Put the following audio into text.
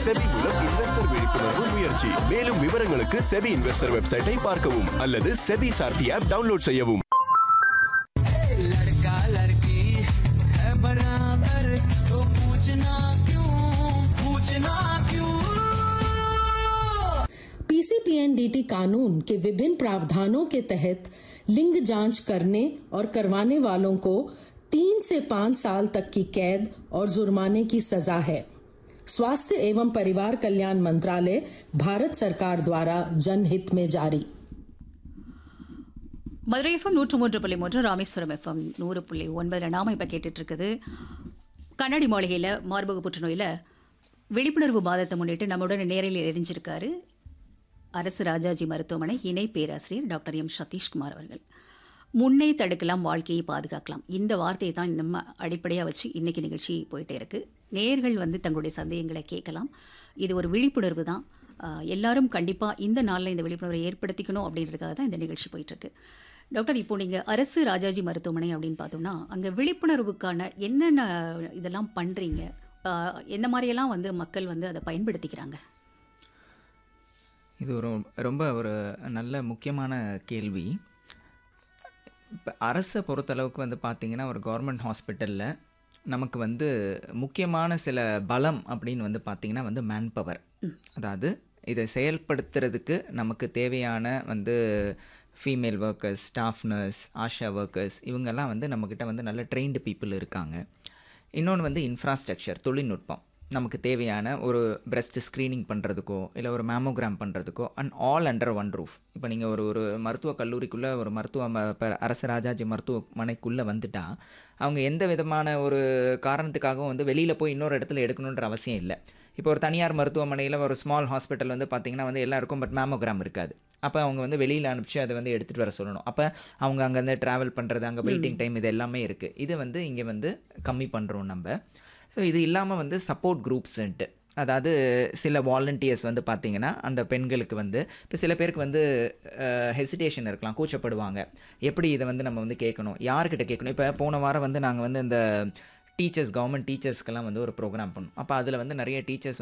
SEBI மூலம் investor விழிப்புணர்வு முயற்சி மேலும் விவரங்களுக்கு செபி இன்வெஸ்டர் வெப்சைட்டை பார்க்கவும் அல்லது செபி சார்த்தி ஆப் டவுன்லோட் செய்யவும் लड़का लड़की है बराबर तो पूछना क्यों पूछना क्यों पीसीपीएनडीटी कानून के विभिन्न प्रावधानों के तहत लिंग जांच करने और करवाने वालों को तीन से पांच साल तक की कैद और जुर्माने की सजा है स्वास्थ्य एवं परिवार कल्याण मंत्रालय भारत सरकार द्वारा जनहित में जारी மதுரை எஃப்எம் நூற்று மூன்று புள்ளி மூன்று ராமேஸ்வரம் எஃப்எம் நூறு புள்ளி ஒன்பதுல நாம இப்போ கேட்டுட்டு இருக்குது கண்ணாடி மாளிகையில் மார்பக புற்றுநோயில் விழிப்புணர்வு மாதத்தை முன்னிட்டு நம்முடன் நேரில் எரிஞ்சிருக்காரு அரசு ராஜாஜி மருத்துவமனை இணை பேராசிரியர் டாக்டர் எம் சதீஷ்குமார் அவர்கள் முன்னே தடுக்கலாம் வாழ்க்கையை பாதுகாக்கலாம் இந்த வார்த்தையை தான் நம்ம அடிப்படையாக வச்சு இன்னைக்கு நிகழ்ச்சி போயிட்டே இருக்கு நேர்கள் வந்து தங்களுடைய சந்தேகங்களை கேட்கலாம் இது ஒரு விழிப்புணர்வு தான் ஆஹ் எல்லாரும் கண்டிப்பாக இந்த நாளில் இந்த விழிப்புணர்வை ஏற்படுத்திக்கணும் அப்படின்றதுக்காக தான் இந்த நிகழ்ச்சி போயிட்டு இருக்கு டாக்டர் இப்போ நீங்கள் அரசு ராஜாஜி மருத்துவமனை அப்படின்னு பார்த்தோம்னா அங்கே விழிப்புணர்வுக்கான என்னென்ன இதெல்லாம் பண்ணுறீங்க என்ன மாதிரியெல்லாம் வந்து மக்கள் வந்து அதை பயன்படுத்திக்கிறாங்க இது ஒரு ரொம்ப ஒரு நல்ல முக்கியமான கேள்வி இப்போ அரசை பொறுத்தளவுக்கு வந்து பார்த்திங்கன்னா ஒரு கவர்மெண்ட் ஹாஸ்பிட்டலில் நமக்கு வந்து முக்கியமான சில பலம் அப்படின்னு வந்து பார்த்திங்கன்னா வந்து மேன் பவர் அதாவது இதை செயல்படுத்துறதுக்கு நமக்கு தேவையான வந்து female workers staff nurse Asha workers இவங்கெல்லாம் வந்து நம்மக்கிட்ட வந்து நல்ல ட்ரெயின்டு பீப்புள் இருக்காங்க இன்னொன்று வந்து இன்ஃப்ராஸ்ட்ரக்சர் தொழில்நுட்பம் நமக்கு தேவையான ஒரு பிரஸ்ட் ஸ்க்ரீனிங் பண்ணுறதுக்கோ இல்லை ஒரு மேமோகிராம் பண்ணுறதுக்கோ and all under one roof இப்போ நீங்கள் ஒரு ஒரு மருத்துவக் கல்லூரிக்குள்ளே ஒரு மருத்துவ ம- இப்ப அரசு ராஜாஜி மருத்துவமனைக்குள்ளே வந்துட்டா அவங்க எந்த விதமான ஒரு காரணத்துக்காகவும் வந்து வெளியில் போய் இன்னொரு இடத்துல எடுக்கணுன்ற அவசியம் இல்லை இப்போ ஒரு தனியார் மருத்துவமனையில் ஒரு ஸ்மால் ஹாஸ்பிட்டல் வந்து பார்த்திங்கன்னா வந்து எல்லாம் இருக்கும் பட் மேமோகிராம் இருக்காது அப்போ அவங்க வந்து வெளியில் அனுப்பிச்சு அதை வந்து எடுத்துகிட்டு வர சொல்லணும் அப்போ அவங்க அங்கேருந்து ட்ராவல் பண்ணுறது அங்கே வெயிட்டிங் டைம் இது எல்லாமே இருக்குது இது வந்து இங்கே வந்து கம்மி பண்ணுறோம் நம்ம ஸோ இது இல்லாமல் வந்து சப்போர்ட் குரூப்ஸ்ன்ட்டு அதாவது சில வாலண்டியர்ஸ் வந்து பார்த்தீங்கன்னா அந்த பெண்களுக்கு வந்து இப்போ சில பேருக்கு வந்து ஹெசிடேஷன் இருக்கலாம் கூச்சப்படுவாங்க எப்படி இதை வந்து நம்ம வந்து கேட்கணும் யார்கிட்ட கேட்கணும் இப்போ போன வாரம் வந்து நாங்கள் வந்து இந்த டீச்சர்ஸ் கவர்மெண்ட் டீச்சர்ஸ்க்கெல்லாம் வந்து ஒரு ப்ரோக்ராம் பண்ணோம் அப்போ அதில் வந்து நிறைய டீச்சர்ஸ்